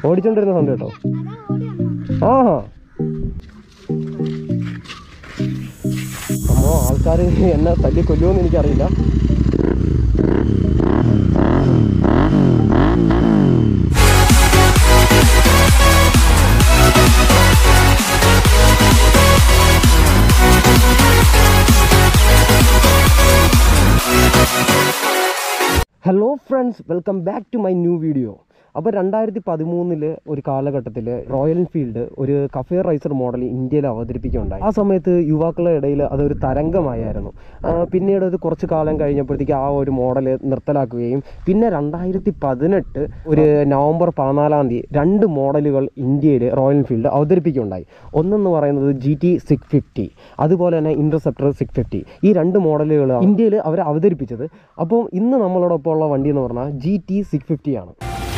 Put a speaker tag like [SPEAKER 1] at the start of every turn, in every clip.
[SPEAKER 1] ഓടിച്ചോണ്ടിരുന്ന sound കേട്ടോ
[SPEAKER 2] അതാ ഓടി വന്നത്
[SPEAKER 1] ആഹാ അമ്മോ ആൾക്കാർ എന്നെ തല്ലി കൊല്ലുമെന്ന് എനിക്കറിയില്ല hello friends welcome back to my new video അപ്പോൾ രണ്ടായിരത്തി പതിമൂന്നില് ഒരു കാലഘട്ടത്തിൽ റോയൽ എൻഫീൽഡ് ഒരു കഫേ റൈസർ മോഡൽ ഇന്ത്യയിൽ അവതരിപ്പിക്കുകയുണ്ടായി ആ സമയത്ത് യുവാക്കളുടെ ഇടയിൽ അതൊരു തരംഗമായിരുന്നു ആ, പിന്നീട് അത് കുറച്ച് കാലം കഴിഞ്ഞപ്പോഴത്തേക്ക് ആ ഒരു മോഡൽ നിർത്തലാക്കുകയും പിന്നെ രണ്ടായിരത്തി പതിനെട്ട് ഒരു നവംബർ പതിനാലാം തീയതി രണ്ട് മോഡലുകൾ ഇന്ത്യയിൽ റോയൽ എൻഫീൽഡ് അവതരിപ്പിക്കുകയുണ്ടായി ഒന്നെന്ന് പറയുന്നത് ജി ടി സിക്സ് ഫിഫ്റ്റി അതുപോലെ തന്നെ ഇൻ്റർസെപ്റ്റർ സിക്സ് ഫിഫ്റ്റി ഈ രണ്ട് മോഡലുകൾ ഇന്ത്യയിൽ അവർ അവതരിപ്പിച്ചത് അപ്പോൾ ഇന്ന് നമ്മളോടൊപ്പം ഉള്ള വണ്ടി എന്ന് പറഞ്ഞാൽ ജി ടി സിക്സ് ഫിഫ്റ്റി ആണ്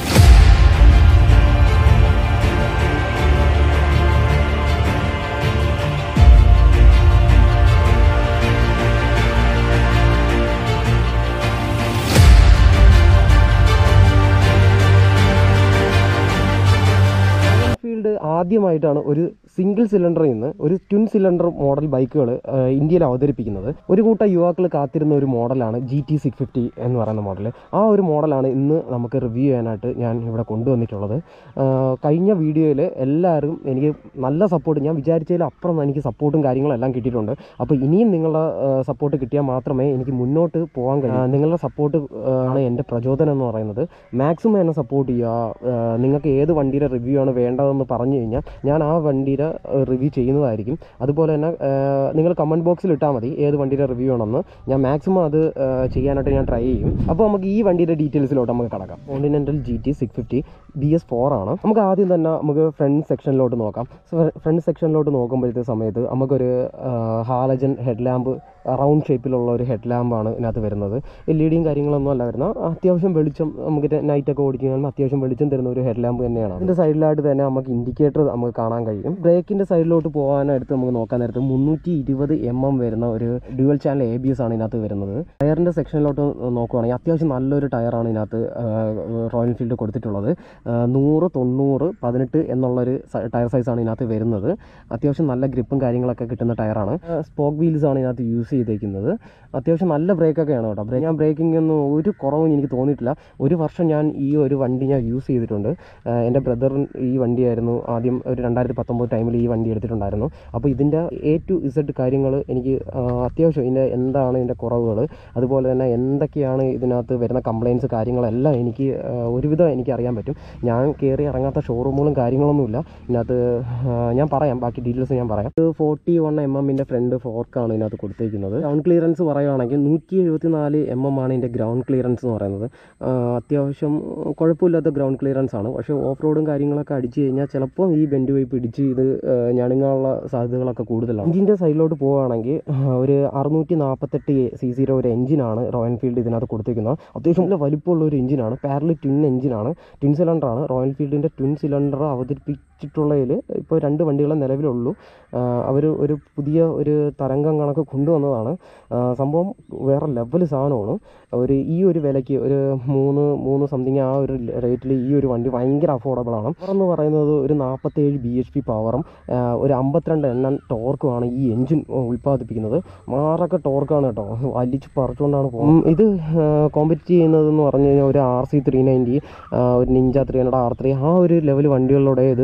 [SPEAKER 1] എൻഫീൽഡ് ആദ്യമായിട്ടാണ് ഒരു സിംഗിൾ സിലിണ്ടറിൽ നിന്ന് ഒരു ട്വിൻ സിലിണ്ടർ മോഡൽ ബൈക്കുകൾ ഇന്ത്യയിൽ അവതരിപ്പിക്കുന്നത് ഒരു കൂട്ടം യുവാക്കൾ കാത്തിരുന്ന ഒരു മോഡലാണ് ജി ടി സിക്സ് ഫിഫ്റ്റി എന്ന് പറയുന്ന മോഡൽ ആ ഒരു മോഡലാണ് ഇന്ന് നമുക്ക് റിവ്യൂ ചെയ്യാനായിട്ട് ഞാൻ ഇവിടെ കൊണ്ടുവന്നിട്ടുള്ളത് ആ, കഴിഞ്ഞ വീഡിയോയിൽ എല്ലാവരും എനിക്ക് നല്ല സപ്പോർട്ട് ഞാൻ വിചാരിച്ചതിൽ അപ്പുറം എനിക്ക് സപ്പോർട്ടും കാര്യങ്ങളും എല്ലാം കിട്ടിയിട്ടുണ്ട് അപ്പോൾ ഇനിയും നിങ്ങളുടെ സപ്പോർട്ട് കിട്ടിയാൽ മാത്രമേ എനിക്ക് മുന്നോട്ട് പോകാൻ കഴിയൂ ആ, നിങ്ങളുടെ സപ്പോർട്ട് ആണ് എൻ്റെ പ്രചോദനം എന്ന് പറയുന്നത് മാക്സിമം എന്നെ സപ്പോർട്ട് ചെയ്യുക ആ, നിങ്ങൾക്ക് ഏത് വണ്ടിയുടെ റിവ്യൂ ആണ് വേണ്ടതെന്ന് പറഞ്ഞു കഴിഞ്ഞാൽ ഞാൻ ആ വണ്ടിയുടെ റിവ്യൂ ചെയ്യുന്നതായിരിക്കും അതുപോലെ തന്നെ ആ, നിങ്ങൾ കമൻറ്റ് ബോക്സിൽ ഇട്ടാൽ മതി ഏത് വണ്ടിയുടെ റിവ്യൂ ആണെന്ന് ഞാൻ മാക്സിമം അത് ആ, ചെയ്യാനായിട്ട് ഞാൻ ട്രൈ ചെയ്യും അപ്പോൾ നമുക്ക് ഈ വണ്ടിയുടെ ഡീറ്റെയിൽസിലോട്ട് നമുക്ക് കടക്കാം Continental G T six fifty B S four ആണ് നമുക്ക് ആദ്യം തന്നെ നമുക്ക് ഫ്രണ്ട് സെക്ഷനിലോട്ട് നോക്കാം ഫ്രണ്ട് സെക്ഷനിലോട്ട് നോക്കുമ്പോഴത്തെ സമയത്ത് നമുക്കൊരു ഹാലജൻ ഹെഡ് ലാമ്പ് റൗണ്ട് ഷേപ്പിലുള്ള ഒരു ഹെഡ് ലാമ്പാണ് ഇതിനകത്ത് വരുന്നത് എൽ ഇ ഡിയും കാര്യങ്ങളൊന്നും അല്ല വരുന്ന അത്യാവശ്യം വെളിച്ചം നമുക്ക് നൈറ്റൊക്കെ ഓടിക്കുമ്പോൾ അത്യാവശ്യം വെളിച്ചം തരുന്ന ഒരു ഹെഡ് ലാമ്പ് തന്നെയാണ് ഇതിൻ്റെ സൈഡിലായിട്ട് തന്നെ നമുക്ക് ഇൻഡിക്കേറ്റർ നമുക്ക് കാണാൻ കഴിയും ബ്രേക്കിൻ്റെ സൈഡിലോട്ട് പോകാനായിട്ട് നമുക്ക് നോക്കാൻ നേരത്ത് മുന്നൂറ്റി ഇരുപത് എം എം വരുന്ന ഒരു dual channel A B S ആണ് ഇതിനകത്ത് വരുന്നത് ടയറിൻ്റെ സെക്ഷനിലോട്ട് നോക്കുവാണെങ്കിൽ അത്യാവശ്യം നല്ലൊരു ടയറാണ് ഇതിനകത്ത് റോയൽ എൻഫീൽഡ് കൊടുത്തിട്ടുള്ളത് ആ, നൂറ് തൊണ്ണൂറ് പതിനെട്ട് എന്നുള്ളൊരു സ- ടയർ സൈസാണ് ഇതിനകത്ത് വരുന്നത് അത്യാവശ്യം നല്ല ഗ്രിപ്പും കാര്യങ്ങളൊക്കെ കിട്ടുന്ന ടയറാണ് സ്പോക്ക് വീൽസ് ആണ് ഇതിനകത്ത് യൂസ് ചെയ്തേക്കുന്നത് അത്യാവശ്യം നല്ല ബ്രേക്കൊക്കെയാണ് കേട്ടോ ബ്രേക്ക് ഞാൻ ബ്രേക്കിംഗ് ഒന്നും ഒരു കുറവും എനിക്ക് തോന്നിയിട്ടില്ല ഒരു വർഷം ഞാൻ ഈ ഒരു വണ്ടി ഞാൻ യൂസ് ചെയ്തിട്ടുണ്ട് ആ, എൻ്റെ ബ്രദർ ഈ വണ്ടിയായിരുന്നു ആദ്യം ഒരു രണ്ടായിരത്തി പത്തൊമ്പത് ടൈമിൽ ഈ വണ്ടി എടുത്തിട്ടുണ്ടായിരുന്നു അപ്പോൾ ഇതിൻ്റെ എ ടു ഇസഡ് കാര്യങ്ങൾ എനിക്ക് ആ, അത്യാവശ്യം ഇതിൻ്റെ എന്താണ് ഇതിൻ്റെ കുറവുകൾ അതുപോലെ തന്നെ എന്തൊക്കെയാണ് ഇതിനകത്ത് വരുന്ന കംപ്ലയിൻസ് കാര്യങ്ങളെല്ലാം എനിക്ക് ആ, ഒരുവിധം എനിക്ക് അറിയാൻ പറ്റും ഞാൻ കയറി ഇറങ്ങാത്ത ഷോറൂമുകളും കാര്യങ്ങളൊന്നുമില്ല ഇതിനകത്ത് ആ, ഞാൻ പറയാം ബാക്കി ഡീറ്റെയിൽസ് ഞാൻ പറയാം ഇത് ഫോർട്ടി വൺ എം എമ്മിൻ്റെ ഫ്രണ്ട് ഫോർക്കാണ് ഇതിനകത്ത് കൊടുത്തേക്കുന്നത് ഗ്രൗണ്ട് ക്ലിയറൻസ് പറയുകയാണെങ്കിൽ നൂറ്റി എഴുപത്തി നാല് എം എം ആണ് ഇതിൻ്റെ ഗ്രൗണ്ട് ക്ലിയറൻസ് എന്ന് പറയുന്നത് ആ, അത്യാവശ്യം കുഴപ്പമില്ലാത്ത ഗ്രൗണ്ട് ക്ലിയറൻസ് ആണ് പക്ഷേ ഓഫ് റോഡും കാര്യങ്ങളൊക്കെ അടിച്ചു കഴിഞ്ഞാൽ ചിലപ്പോൾ ഈ ബെൻഡ് വൈപ്പ് ഇടിച്ച് ഇത് ആ, ഞണുങ്ങാനുള്ള സാധ്യതകളൊക്കെ കൂടുതലാണ് എഞ്ചിൻ്റെ സൈഡിലോട്ട് പോവുകയാണെങ്കിൽ ആ, ഒരു അറുന്നൂറ്റി നാൽപ്പത്തെട്ട് സി സിയുടെ ഒരു എഞ്ചിനാണ് റോയൽ എൻഫീൽഡ് ഇതിനകത്ത് കൊടുത്തിരിക്കുന്നത് അത്യാവശ്യം നല്ല വലിപ്പമുള്ള ഒരു എഞ്ചിനാണ് പാരലി ട്വിൻ എഞ്ചിനാണ് ട്വിൻ സിലിണ്ടറാണ് റോയൽ എൻഫീൽഡിൻ്റെ ട്വിൻ സിലിണ്ടർ അവതരിപ്പിച്ചിട്ടുള്ളതിൽ ഇപ്പോൾ രണ്ട് വണ്ടികളെ നിലവിലുള്ളൂ അവർ ഒരു പുതിയ ഒരു തരംഗം കണക്ക് കൊണ്ടുവന്നതാണ് ആ, സംഭവം വേറെ ലെവൽ സാധനമാണ് ഒരു ഈ ഒരു വിലയ്ക്ക് ഒരു മൂന്ന് മൂന്ന് സംതിങ് ആ ഒരു റേറ്റിൽ ഈ ഒരു വണ്ടി ഭയങ്കര അഫോർഡബിൾ ആണ് പവർ എന്ന് പറയുന്നത് ഒരു നാൽപ്പത്തേഴ് ബി എച്ച് പി പവറും ആ, ഒരു അമ്പത്തിരണ്ട് എണ്ണം ടോർക്കുമാണ് ഈ എഞ്ചിൻ ഉൽപ്പാദിപ്പിക്കുന്നത് മാറൊക്കെ ടോർക്കാണ് കേട്ടോ വലിച്ച് പറിച്ചുകൊണ്ടാണ് പോകുന്നത് ഇത് കോമ്പറ്റ് ചെയ്യുന്നതെന്ന് പറഞ്ഞു കഴിഞ്ഞാൽ ഒരു ആർ സി ത്രീ നയൻറ്റി ഒരു Ninja three hundred R three ആ ഒരു ലെവൽ വണ്ടികളിലൂടെ ഇത്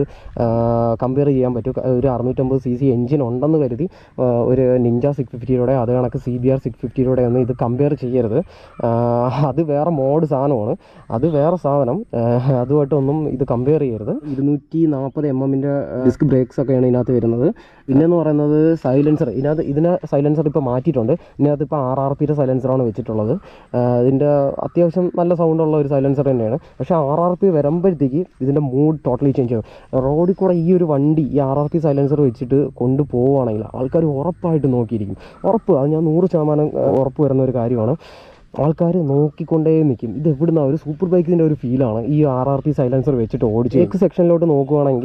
[SPEAKER 1] കമ്പയർ ചെയ്യാൻ പറ്റും ഒരു അറുന്നൂറ്റമ്പത് സി സി എഞ്ചിൻ ഉണ്ടെന്ന് കരുതി ആ, ഒരു നിഞ്ച സിക്സ് ഫിഫ്റ്റിയിലൂടെ അത് കണക്ക് സി ബി ആർ സിക്സ് ഫിഫ്റ്റിയിലൂടെ ഒന്നും ഇത് കമ്പയർ ചെയ്യരുത് ആ, അത് വേറെ മോഡ് സാധനമാണ് അത് വേറെ സാധനം ആ, അതുമായിട്ടൊന്നും ഇത് കമ്പയർ ചെയ്യരുത് ഇരുന്നൂറ്റി നാൽപ്പത് എം എമ്മിൻ്റെ ഡിസ്ക് ബ്രേക്സ് ഒക്കെയാണ് ഇതിനകത്ത് വരുന്നത് പിന്നെന്ന് പറയുന്നത് സൈലൻസർ ഇതിനകത്ത് ഇതിനെ സൈലൻസർ ഇപ്പോൾ മാറ്റിയിട്ടുണ്ട് ഇതിനകത്ത് ഇപ്പോൾ ആർ ആർ പിയുടെ സൈലൻസറാണ് വെച്ചിട്ടുള്ളത് ആ, ഇതിൻ്റെ അത്യാവശ്യം നല്ല സൗണ്ടുള്ള ഒരു സൈലൻസർ തന്നെയാണ് പക്ഷേ ആർ ആർ പി വരുമ്പോഴത്തേക്ക് ഇതിൻ്റെ മൂഡ് ടോട്ടലി ചേഞ്ച് ചെയ്യും റോഡിൽ കൂടെ ഈ ഒരു വണ്ടി ഈ ആർ ആർ പി സൈലൻസർ വെച്ചിട്ട് കൊണ്ടുപോവുകയാണെങ്കിൽ ആൾക്കാർ ഉറപ്പായിട്ട് നോക്കിയിരിക്കും ഉറപ്പ് അത് ഞാൻ നൂറ് ശതമാനം ആ, ഉറപ്പ് വരുന്ന ഒരു കാര്യമാണ് ആൾക്കാർ നോക്കിക്കൊണ്ടേ നിൽക്കും ഇത് എവിടുന്ന ഒരു സൂപ്പർ ബൈക്കിൻ്റെ ഒരു ഫീലാണ് ഈ ആർ ആർ പി സൈലൻസർ വെച്ചിട്ട് ഓടിച്ച് എക്ക് സെക്ഷനിലോട്ട് നോക്കുവാണെങ്കിൽ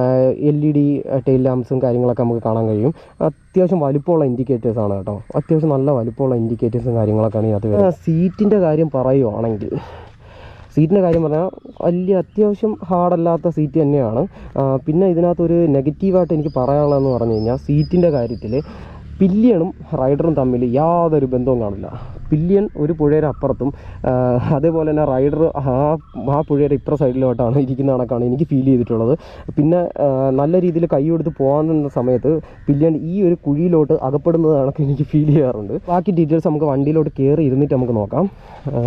[SPEAKER 1] എൽ ഇ ഡി ടെയിൽ ലാംപ്സും കാര്യങ്ങളൊക്കെ നമുക്ക് കാണാൻ കഴിയും അത്യാവശ്യം വലിപ്പമുള്ള ഇൻഡിക്കേറ്റേഴ്സ് ആണ് കേട്ടോ അത്യാവശ്യം നല്ല വലിപ്പമുള്ള ഇൻഡിക്കേറ്റേഴ്സും കാര്യങ്ങളൊക്കെയാണ് ഇതിനകത്ത് വരുന്നത് സീറ്റിൻ്റെ കാര്യം പറയുവാണെങ്കിൽ സീറ്റിൻ്റെ കാര്യം പറഞ്ഞാൽ വലിയ അത്യാവശ്യം ഹാർഡല്ലാത്ത സീറ്റ് തന്നെയാണ് ആ, പിന്നെ ഇതിനകത്തൊരു നെഗറ്റീവായിട്ട് എനിക്ക് പറയാനുള്ളതെന്ന് പറഞ്ഞു കഴിഞ്ഞാൽ സീറ്റിൻ്റെ കാര്യത്തിൽ പില്ലിയണും റൈഡറും തമ്മിൽ യാതൊരു ബന്ധവും കാണില്ല പില്ലിയൻ ഒരു പുഴയുടെ അപ്പുറത്തും ആ, അതേപോലെ തന്നെ റൈഡർ ആ ആ പുഴയുടെ ഇപ്പുറ സൈഡിലോട്ടാണ് ഇരിക്കുന്ന കണക്കാണ് എനിക്ക് ഫീൽ ചെയ്തിട്ടുള്ളത് പിന്നെ ആ, നല്ല രീതിയിൽ കൈ കൊടുത്ത് പോകാൻ നിന്ന സമയത്ത് പില്ലിയൻ ഈ ഒരു കുഴിയിലോട്ട് അകപ്പെടുന്നത് കണക്ക് എനിക്ക് ഫീൽ ചെയ്യാറുണ്ട് ബാക്കി ഡീറ്റെയിൽസ് നമുക്ക് വണ്ടിയിലോട്ട് കയറി ഇരുന്നിട്ട് നമുക്ക് നോക്കാം ആ,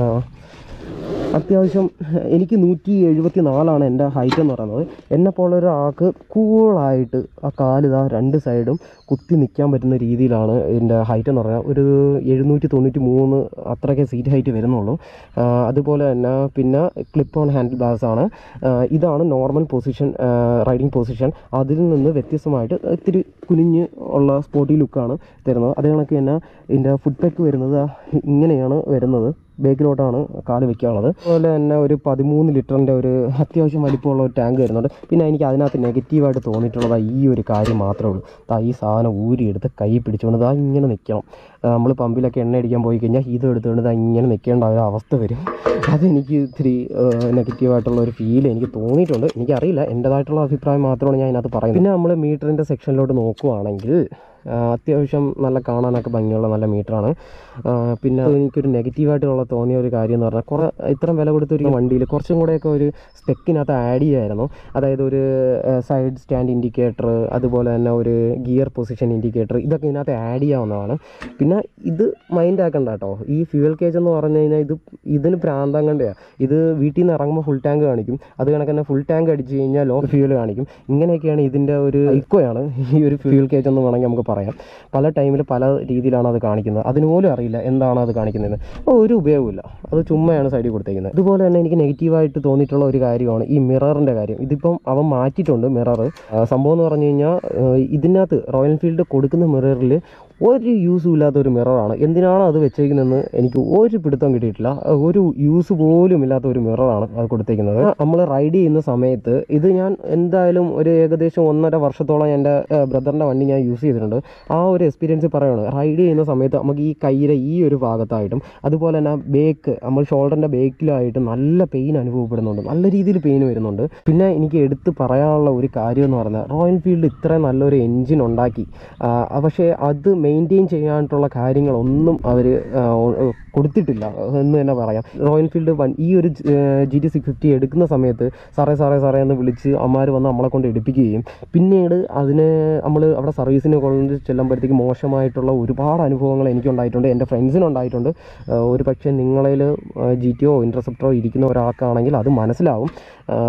[SPEAKER 1] അത്യാവശ്യം എനിക്ക് നൂറ്റി എഴുപത്തി നാലാണ് എൻ്റെ ഹൈറ്റ് എന്ന് പറയുന്നത് എന്നെ പോലെ ഒരാൾക്ക് കൂളായിട്ട് ആ കാല് ഇതാ രണ്ട് സൈഡും കുത്തി നിൽക്കാൻ പറ്റുന്ന രീതിയിലാണ് എൻ്റെ ഹൈറ്റ് എന്ന് പറഞ്ഞാൽ ഒരു എഴുന്നൂറ്റി തൊണ്ണൂറ്റി മൂന്ന് അത്രയ്ക്ക് സീറ്റ് ഹൈറ്റ് വരുന്നുള്ളൂ ആ, അതുപോലെ തന്നെ പിന്നെ ക്ലിപ്പ് ഓൺ ഹാൻഡിൽ ബാഗ്സ് ആണ് ആ, ഇതാണ് നോർമൽ പൊസിഷൻ റൈഡിങ് പൊസിഷൻ അതിൽ നിന്ന് വ്യത്യസ്തമായിട്ട് ഇത്തിരി കുനിഞ്ഞ് ഉള്ള സ്പോട്ടി ലുക്കാണ് തരുന്നത് അതേ കണക്ക് തന്നെ ഇതിൻ്റെ ഫുഡ് പാക്ക് വരുന്നത് ദാ ഇങ്ങനെയാണ് വരുന്നത് ബേക്കിലോട്ടാണ് കാല് വെക്കാനുള്ളത് അതുപോലെ തന്നെ ഒരു പതിമൂന്ന് ലിറ്ററിൻ്റെ ഒരു അത്യാവശ്യം വലിപ്പമുള്ള ഒരു ടാങ്ക് വരുന്നുണ്ട് പിന്നെ എനിക്ക് അതിനകത്ത് നെഗറ്റീവായിട്ട് തോന്നിയിട്ടുള്ളത് ഈ ഒരു കാര്യം മാത്രമേ ഉള്ളൂ ദാ ഈ സാധനം ഊരിയെടുത്ത് കൈ പിടിച്ചുകൊണ്ട് ദാ ഇങ്ങനെ നിൽക്കണം നമ്മൾ പമ്പിലൊക്കെ എണ്ണ അടിക്കാൻ പോയി കഴിഞ്ഞാൽ ഇത് എടുത്തുകൊണ്ട് ദാ ഇങ്ങനെ നിൽക്കേണ്ട ഒരു അവസ്ഥ വരും അതെനിക്ക് ഇത്തിരി നെഗറ്റീവായിട്ടുള്ള ഒരു ഫീൽ എനിക്ക് തോന്നിയിട്ടുണ്ട് എനിക്കറിയില്ല എൻ്റേതായിട്ടുള്ള അഭിപ്രായം മാത്രമാണ് ഞാൻ അതിനകത്ത് പറയുന്നത് പിന്നെ നമ്മൾ മീറ്ററിൻ്റെ സെക്ഷനിലോട്ട് നോക്കുവാണെങ്കിൽ ആ, അത്യാവശ്യം നല്ല കാണാനൊക്കെ ഭംഗിയുള്ള നല്ല മീറ്ററാണ് ആ, പിന്നെ എനിക്കൊരു നെഗറ്റീവായിട്ടുള്ള തോന്നിയ ഒരു കാര്യം എന്ന് പറഞ്ഞാൽ കുറേ ഇത്രയും വില കൊടുത്തൊരു വണ്ടിയിൽ കുറച്ചും കൂടെയൊക്കെ ഒരു സ്പെക്കിനകത്ത് ആഡ് ചെയ്യായിരുന്നു അതായത് ഒരു സൈഡ് സ്റ്റാൻഡ് ഇൻഡിക്കേറ്റർ അതുപോലെ തന്നെ ഒരു ഗിയർ പൊസിഷൻ ഇൻഡിക്കേറ്റർ ഇതൊക്കെ ഇതിനകത്ത് ആഡ് ചെയ്യാവുന്നതാണ് പിന്നെ ഇത് മൈൻഡ് ആക്കണ്ട കേട്ടോ ഈ ഫ്യൂവൽ കേജ് എന്ന് പറഞ്ഞു കഴിഞ്ഞാൽ ഇത് ഇതിന് പ്രാന്തം കണ്ടെയാണ് ഇത് വീട്ടിൽ നിന്ന് ഇറങ്ങുമ്പോൾ ഫുൾ ടാങ്ക് കാണിക്കും അത് കണക്ക് തന്നെ ഫുൾ ടാങ്ക് അടിച്ച് കഴിഞ്ഞാൽ ലോ ഫ്യൂവൽ കാണിക്കും ഇങ്ങനെയൊക്കെയാണ് ഇതിൻ്റെ ഒരു ഇക്കോയാണ് ഈ ഒരു ഫ്യൂവൽ കേജ് എന്ന് വേണമെങ്കിൽ നമുക്ക് പറയാം പല ടൈമിൽ പല രീതിയിലാണ് അത് കാണിക്കുന്നത് അതിന് പോലും അറിയില്ല എന്താണ് അത് കാണിക്കുന്നത് ഒരു ഉപയോഗമില്ല അത് ചുമ്മയാണ് സൈഡിൽ കൊടുത്തേക്കുന്നത് ഇതുപോലെ തന്നെ എനിക്ക് നെഗറ്റീവായിട്ട് തോന്നിയിട്ടുള്ള ഒരു കാര്യമാണ് ഈ മിററിൻ്റെ കാര്യം ഇതിപ്പം അവൻ മാറ്റിയിട്ടുണ്ട് മിറർ സംഭവം എന്ന് പറഞ്ഞു കഴിഞ്ഞാൽ ഇതിനകത്ത് റോയൽ എൻഫീൽഡ് കൊടുക്കുന്ന മിററിൽ ഒരു യൂസും ഇല്ലാത്ത ഒരു മിററാണ് എന്തിനാണ് അത് വെച്ചേക്കുന്നതെന്ന് എനിക്ക് ഒരു പിടുത്തം കിട്ടിയിട്ടില്ല ഒരു യൂസ് പോലും ഇല്ലാത്ത ഒരു മിററാണ് അത് കൊടുത്തേക്കുന്നത് നമ്മൾ റൈഡ് ചെയ്യുന്ന സമയത്ത് ഇത് ഞാൻ എന്തായാലും ഒരു ഏകദേശം ഒന്നര വർഷത്തോളം എൻ്റെ ബ്രദറിൻ്റെ വണ്ടി ഞാൻ യൂസ് ചെയ്തിട്ടുണ്ട് ആ ഒരു എക്സ്പീരിയൻസ് പറയുകയാണ് റൈഡ് ചെയ്യുന്ന സമയത്ത് നമുക്ക് ഈ കയ്യിലെ ഈ ഒരു ഭാഗത്തായിട്ടും അതുപോലെ തന്നെ ബേക്ക് നമ്മൾ ഷോൾഡറിൻ്റെ ബേക്കിലായിട്ട് നല്ല പെയിൻ അനുഭവപ്പെടുന്നുണ്ട് നല്ല രീതിയിൽ പെയിൻ വരുന്നുണ്ട് പിന്നെ എനിക്ക് എടുത്ത് പറയാനുള്ള ഒരു കാര്യം എന്ന് പറഞ്ഞാൽ റോയൽ എൻഫീൽഡ് ഇത്രയും നല്ലൊരു എൻജിൻ ഉണ്ടാക്കി ആ, പക്ഷേ അത് മെയിൻറ്റെയിൻ ചെയ്യാനായിട്ടുള്ള കാര്യങ്ങളൊന്നും അവർ കൊടുത്തിട്ടില്ല എന്ന് തന്നെ പറയാം റോയൽ എൻഫീൽഡ് വൺ ഈ ഒരു ജി ടി സിക്സ് ഫിഫ്റ്റി എടുക്കുന്ന സമയത്ത് സാറേ സാറേ സാറേ എന്ന് വിളിച്ച് അമ്മമാർ വന്ന് നമ്മളെ കൊണ്ട് എടുപ്പിക്കുകയും പിന്നീട് അതിന് നമ്മൾ അവിടെ സർവീസിന് കൊണ്ട് ചെല്ലുമ്പോഴത്തേക്ക് മോശമായിട്ടുള്ള ഒരുപാട് അനുഭവങ്ങൾ എനിക്കുണ്ടായിട്ടുണ്ട് എൻ്റെ ഫ്രണ്ട്സിനുണ്ടായിട്ടുണ്ട് ആ, ഒരു പക്ഷേ നിങ്ങളിൽ ജി ടിയോ ഇൻ്റർസെപ്റ്ററോ ഇരിക്കുന്ന ഒരാൾക്കാണെങ്കിൽ അത് മനസ്സിലാവും ആ,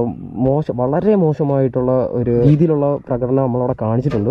[SPEAKER 1] മോശം വളരെ മോശമായിട്ടുള്ള ഒരു രീതിയിലുള്ള പ്രകടനം നമ്മളവിടെ കാണിച്ചിട്ടുണ്ട്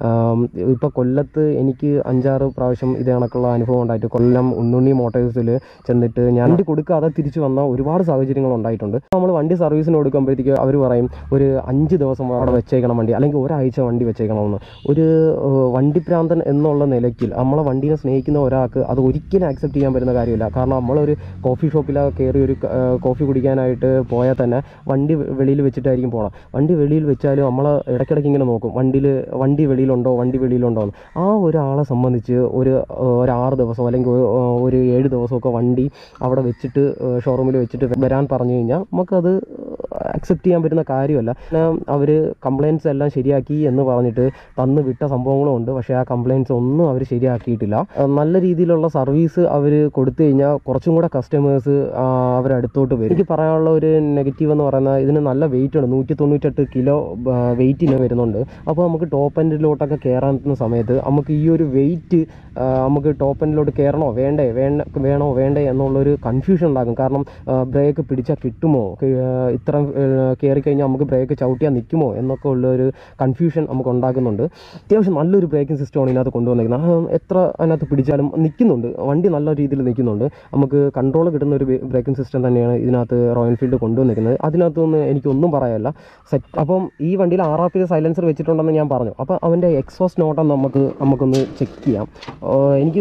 [SPEAKER 1] ഇപ്പോൾ കൊല്ലത്ത് എനിക്ക് അഞ്ചാറ് പ്രാവശ്യം ഇത് കണക്കുള്ള അനുഭവം ഉണ്ടായിട്ട് കൊല്ലം ഉണ്ണുണ്ണി മോട്ടോഴ്സിൽ ചെന്നിട്ട് ഞാൻ വണ്ടി കൊടുക്കാതെ തിരിച്ചു വന്ന ഒരുപാട് സാഹചര്യങ്ങൾ ഉണ്ടായിട്ടുണ്ട് നമ്മൾ വണ്ടി സർവീസിന് കൊടുക്കുമ്പോഴത്തേക്ക് അവർ പറയും ഒരു അഞ്ച് ദിവസം അവിടെ വെച്ചേക്കണം വണ്ടി അല്ലെങ്കിൽ ഒരാഴ്ച വണ്ടി വെച്ചേക്കണമെന്ന് ഒരു ഏഹ്, വണ്ടിപ്രാന്തൻ എന്നുള്ള നിലയ്ക്ക് നമ്മളെ വണ്ടീനെ സ്നേഹിക്കുന്ന ഒരാൾക്ക് അത് ഒരിക്കലും ആക്സെപ്റ്റ് ചെയ്യാൻ പറ്റുന്ന കാര്യമില്ല കാരണം നമ്മളൊരു കോഫി ഷോപ്പിലൊക്കെ കയറി ഒരു ക- ഏഹ്, കോഫി കുടിക്കാനായിട്ട് പോയാൽ തന്നെ വണ്ടി വെ- വെളിയിൽ വെച്ചിട്ടായിരിക്കും പോകണം വണ്ടി വെളിയിൽ വെച്ചാലും നമ്മൾ ഇടയ്ക്കിടയ്ക്ക് ഇങ്ങനെ നോക്കും വണ്ടിയിൽ വണ്ടി വെളിയിലുണ്ടോ വണ്ടി വെളിയിലുണ്ടോ എന്ന് ആ ഒരാളെ സംബന്ധിച്ച് ഒരു ഏഹ്, ഒരു ആറ് ദിവസം അല്ലെങ്കിൽ ഒരു, ഏഹ്, ഒരു ഏഴ് ദിവസമൊക്കെ വണ്ടി അവിടെ വെച്ചിട്ട് ഷോറൂമിൽ വെച്ചിട്ട് വരാൻ പറഞ്ഞു കഴിഞ്ഞാൽ നമുക്കത് അക്സെപ്റ്റ് ചെയ്യാൻ പറ്റുന്ന കാര്യമല്ല അവർ കംപ്ലയിൻസ് എല്ലാം ശരിയാക്കി എന്ന് പറഞ്ഞിട്ട് തന്ന് വിട്ട സംഭവങ്ങളും ഉണ്ട് പക്ഷേ ആ കംപ്ലയിൻസ് ഒന്നും അവർ ശരിയാക്കിയിട്ടില്ല ആ, നല്ല രീതിയിലുള്ള സർവീസ് അവർ കൊടുത്തു കഴിഞ്ഞാൽ കുറച്ചും കൂടെ കസ്റ്റമേഴ്സ് അവരടുത്തോട്ട് വരും എനിക്ക് പറയാനുള്ള ഒരു നെഗറ്റീവ് എന്ന് പറയുന്നത് ഇതിന് നല്ല വെയിറ്റ് ഉണ്ട് നൂറ്റി തൊണ്ണൂറ്റെട്ട് കിലോ വെയിറ്റിന് വരുന്നുണ്ട് അപ്പോൾ നമുക്ക് ടോപ്പ് എൻഡിലോട്ടൊക്കെ കയറാൻ സമയത്ത് നമുക്ക് ഈ ഒരു വെയിറ്റ് നമുക്ക് ടോപ്പ് എൻഡിലോട്ട് കയറണോ വേണ്ടേ വേണ്ട വേണോ വേണ്ടേ എന്നുള്ളൊരു കൺഫ്യൂഷൻ ഉണ്ടാകും കാരണം ബ്രേക്ക് പിടിച്ചാൽ കിട്ടുമോ ക- ആ, ഇത്ര കയറി കഴിഞ്ഞാൽ നമുക്ക് ബ്രേക്ക് ചവിട്ടിയാൽ നിൽക്കുമോ എന്നൊക്കെ ഉള്ളൊരു കൺഫ്യൂഷൻ നമുക്ക് ഉണ്ടാക്കുന്നുണ്ട് അത്യാവശ്യം നല്ലൊരു ബ്രേക്കിംഗ് സിസ്റ്റമാണ് ഇതിനകത്ത് കൊണ്ടുവന്നിരിക്കുന്നത് ആ, എത്ര അതിനകത്ത് പിടിച്ചാലും നിൽക്കുന്നുണ്ട് വണ്ടി നല്ല രീതിയിൽ നിൽക്കുന്നുണ്ട് നമുക്ക് കൺട്രോൾ കിട്ടുന്ന ഒരു ബ്രേക്കിംഗ് സിസ്റ്റം തന്നെയാണ് ഇതിനകത്ത് റോയൽ എൻഫീൽഡ് കൊണ്ടുവന്നിരിക്കുന്നത് അതിനകത്തൊന്നും എനിക്കൊന്നും പറയാനില്ല സെറ്റ് അപ്പം ഈ വണ്ടിയിൽ ആർ ആർ പി സൈലൻസർ വെച്ചിട്ടുണ്ടെന്ന് ഞാൻ പറഞ്ഞു അപ്പോൾ അവൻ്റെ എക്സോസ് നോട്ടം നമുക്ക് നമുക്കൊന്ന് ചെക്ക് ചെയ്യാം ആ, എനിക്ക്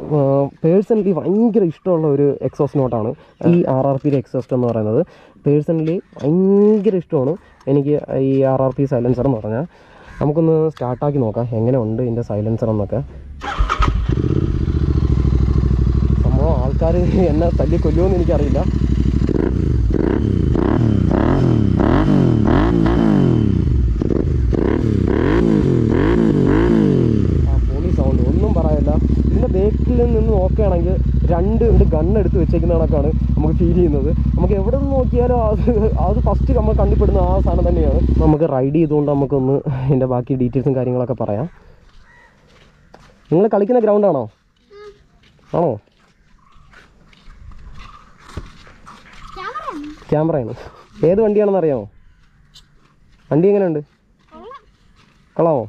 [SPEAKER 1] പേഴ്സണലി ഭയങ്കര ഇഷ്ടമുള്ള ഒരു എക്സോസ് നോട്ടാണ് ഈ ആർ ആർ പിയുടെ എക്സോസ്റ്റ് എന്ന് പറയുന്നത് പേഴ്സണലി ഭയങ്കര ഇഷ്ടമാണ് എനിക്ക് ഈ ആർ ആർ പി സൈലൻസർ എന്ന് പറഞ്ഞാൽ നമുക്കൊന്ന് സ്റ്റാർട്ടാക്കി നോക്കാം എങ്ങനെ ഉണ്ട് ഇതിൻ്റെ സൈലൻസർ എന്നൊക്കെ സംഭവം ആൾക്കാർ എന്നെ തല്ലി കൊല്ലുമെന്ന് എനിക്കറിയില്ല ഗൺ എടുത്ത് വെച്ചേക്കുന്ന കണക്കാണ് നമുക്ക് ഫീൽ ചെയ്യുന്നത് നമുക്ക് എവിടെ നിന്ന് നോക്കിയാലും അത് അത് ഫസ്റ്റ് നമ്മൾ കണ്ടുപെടുന്ന ആ സാധനം തന്നെയാണ് നമുക്ക് റൈഡ് ചെയ്തുകൊണ്ട് നമുക്കൊന്ന് ഇതിൻ്റെ ബാക്കി ഡീറ്റെയിൽസും കാര്യങ്ങളൊക്കെ പറയാം നിങ്ങൾ കളിക്കുന്ന ഗ്രൗണ്ടാണോ ആണോ ക്യാമറയാണ് ഏത് വണ്ടിയാണെന്ന് അറിയാമോ വണ്ടി എങ്ങനെയുണ്ട് കൊള്ളാമോ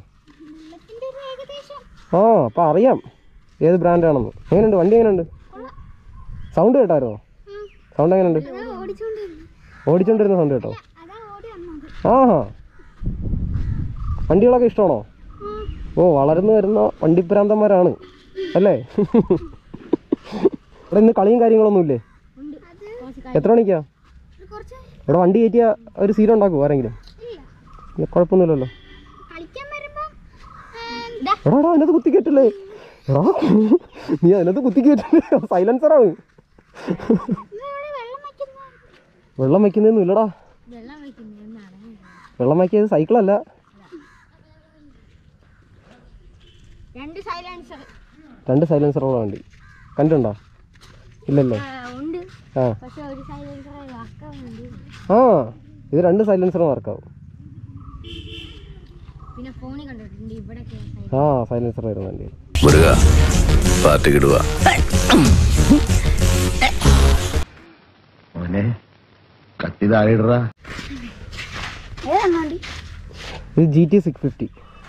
[SPEAKER 1] ആ അപ്പം അറിയാം ഏത് ബ്രാൻഡാണെന്ന് എങ്ങനെയുണ്ട് വണ്ടി എങ്ങനെയുണ്ട് സൗണ്ട് കേട്ടായിരുന്നോ സൗണ്ട് എങ്ങനെയുണ്ട് ഓടിച്ചോണ്ടിരുന്ന സൗണ്ട് കേട്ടോ ആഹാ വണ്ടികളൊക്കെ ഇഷ്ടമാണോ ഓ വളർന്നു വരുന്ന വണ്ടിപ്രാന്തന്മാരാണ് അല്ലേ ഇവിടെ ഇന്ന് കളിയും കാര്യങ്ങളൊന്നും ഇല്ലേ എത്ര മണിക്കാ ഇവിടെ വണ്ടി കയറ്റിയ ഒരു സീൻ ഉണ്ടാക്കുമോ ആരെങ്കിലും ഇല്ല, കുഴപ്പമൊന്നുമില്ലല്ലോ
[SPEAKER 2] കളിക്കാൻ വരുമ്പോ
[SPEAKER 1] എടാ എടാ അതിനകത്ത് കുത്തി കയറ്റല്ലേ എടാ നീ അതിനകത്ത് കുത്തി കയറ്റല്ലേ സൈലൻസറാണ്
[SPEAKER 2] വെള്ളം വയ്ക്കുന്ന
[SPEAKER 1] വെള്ളം വയ്ക്കുന്നതൊന്നും ഇല്ലടാ
[SPEAKER 2] വെള്ളം വയ്ക്കുന്ന എന്നാണ്
[SPEAKER 1] വെള്ളം വയ്ക്കിയത് സൈക്കിളല്ല
[SPEAKER 2] രണ്ട് സൈലൻസർ
[SPEAKER 1] രണ്ട് സൈലൻസറുള്ള വണ്ടി കണ്ടുണ്ടോ ഇല്ലല്ലേ
[SPEAKER 2] ഉണ്ട്
[SPEAKER 1] ആ
[SPEAKER 2] പക്ഷെ ഒരു സൈലൻസർ വർക്കാൻ വേണ്ടി
[SPEAKER 1] ആ ഇത് രണ്ട് സൈലൻസറും വർക്കാവും
[SPEAKER 2] പിന്നെ ഫോണിൽ കണ്ടിട്ടുണ്ട് ഇവിടെ
[SPEAKER 1] ആ സൈലൻസർ വരുന്ന വണ്ടി
[SPEAKER 3] മുരുക പാർട്ടിക്കിടുക മോനെ കത്തി താഴെ ഇടറാ
[SPEAKER 2] ഏതാണ് വണ്ടി
[SPEAKER 1] ഇത് ജി ടി സിക്സ് ഫിഫ്റ്റി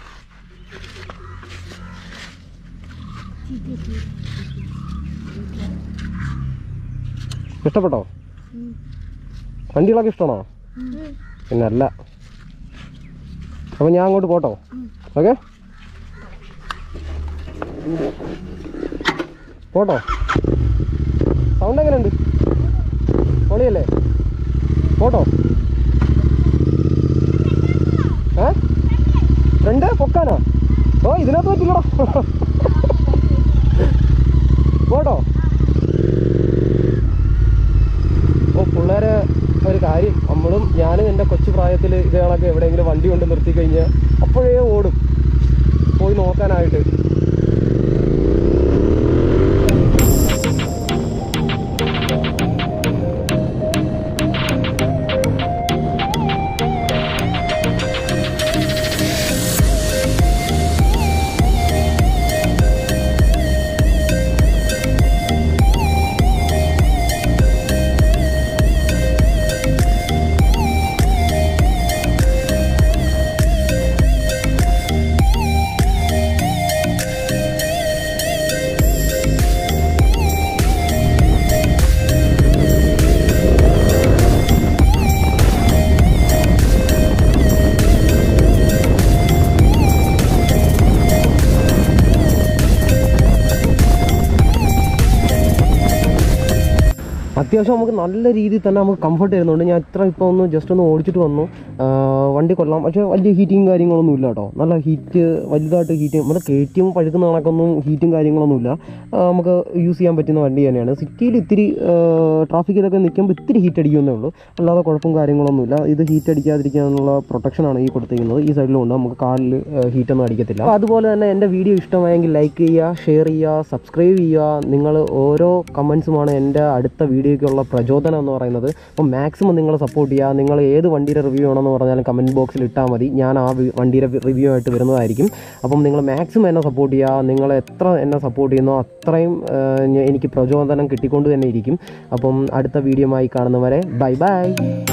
[SPEAKER 1] ഇഷ്ടപ്പെട്ടോ വണ്ടികളൊക്കെ ഇഷ്ടമാണോ പിന്നെ അല്ല അപ്പോൾ ഞാൻ അങ്ങോട്ട് പോട്ടോ ഓക്കെ പോട്ടോ സൗണ്ട് എങ്ങനെയുണ്ട് പൊളിയല്ലേ പോട്ടോ ഏ ഫ്രണ്ട് പൊക്കാനോ ഓ ഇതിനകത്ത് പറ്റില്ലടാ പോട്ടോ ഓ പിള്ളേരെ ഒരു കാര്യം നമ്മളും ഞാനും എൻ്റെ കൊച്ചു പ്രായത്തിൽ ഇതേകളൊക്കെ എവിടെയെങ്കിലും വണ്ടി കൊണ്ട് നിർത്തി കഴിഞ്ഞാൽ അപ്പോഴേ ഓടും പോയി നോക്കാനായിട്ട് അത്യാവശ്യം നമുക്ക് നല്ല രീതിയിൽ തന്നെ നമുക്ക് കംഫർട്ട് തരുന്നുണ്ട് ഞാൻ ഇത്ര ഇപ്പോൾ ഒന്ന് ജസ്റ്റ് ഒന്ന് ഓടിച്ചിട്ട് വന്നു ആ, വണ്ടി കൊള്ളാം പക്ഷേ വലിയ ഹീറ്റിങ് കാര്യങ്ങളൊന്നും ഇല്ല കേട്ടോ നല്ല ഹീറ്റ് വലുതായിട്ട് ഹീറ്റ് നമ്മുടെ കെ ടി എം പഴുക്കുന്ന കണക്കൊന്നും ഹീറ്റും കാര്യങ്ങളൊന്നും ഇല്ല ആ, നമുക്ക് യൂസ് ചെയ്യാൻ പറ്റുന്ന വണ്ടി തന്നെയാണ് സിറ്റിയിൽ ഇത്തിരി ട്രാഫിക്കിലൊക്കെ നിൽക്കുമ്പോൾ ഇത്തിരി ഹീറ്റ് അടിക്കുന്നേ ഉള്ളൂ അല്ലാതെ കുഴപ്പം കാര്യങ്ങളൊന്നുമില്ല ഇത് ഹീറ്റ് അടിക്കാതിരിക്കാനുള്ള പ്രൊട്ടക്ഷനാണ് ഈ കൊടുത്തിരിക്കുന്നത് ഈ സൈഡിലും ഉണ്ട് നമുക്ക് കാലിൽ ഹീറ്റൊന്നും അടിക്കത്തില്ല അപ്പോൾ അതുപോലെ തന്നെ എൻ്റെ വീഡിയോ ഇഷ്ടമായെങ്കിൽ ലൈക്ക് ചെയ്യുക ഷെയർ ചെയ്യുക സബ്സ്ക്രൈബ് ചെയ്യുക നിങ്ങൾ ഓരോ കമൻസുമാണ് എൻ്റെ അടുത്ത വീഡിയോയ്ക്കുള്ള പ്രചോദനം എന്ന് പറയുന്നത് അപ്പോൾ മാക്സിമം നിങ്ങൾ സപ്പോർട്ട് ചെയ്യുക നിങ്ങൾ ഏത് വണ്ടിയുടെ റിവ്യൂ ആണെന്ന് പറഞ്ഞാലും കമൻറ്റ് ബോക്സിൽ ഇട്ടാൽ മതി ഞാൻ ആ വി- വണ്ടിയുടെ റിവ്യൂ ആയിട്ട് വരുന്നതായിരിക്കും അപ്പം നിങ്ങൾ മാക്സിമം എന്നെ സപ്പോർട്ട് ചെയ്യുക നിങ്ങൾ എത്ര എന്നെ സപ്പോർട്ട് ചെയ്യുന്നോ അത്രയും ആ, ഞ- എനിക്ക് പ്രചോദനം കിട്ടിക്കൊണ്ട് തന്നെ ഇരിക്കും അപ്പം അടുത്ത വീഡിയോ ആയി കാണുന്നവരെ ബൈ ബൈ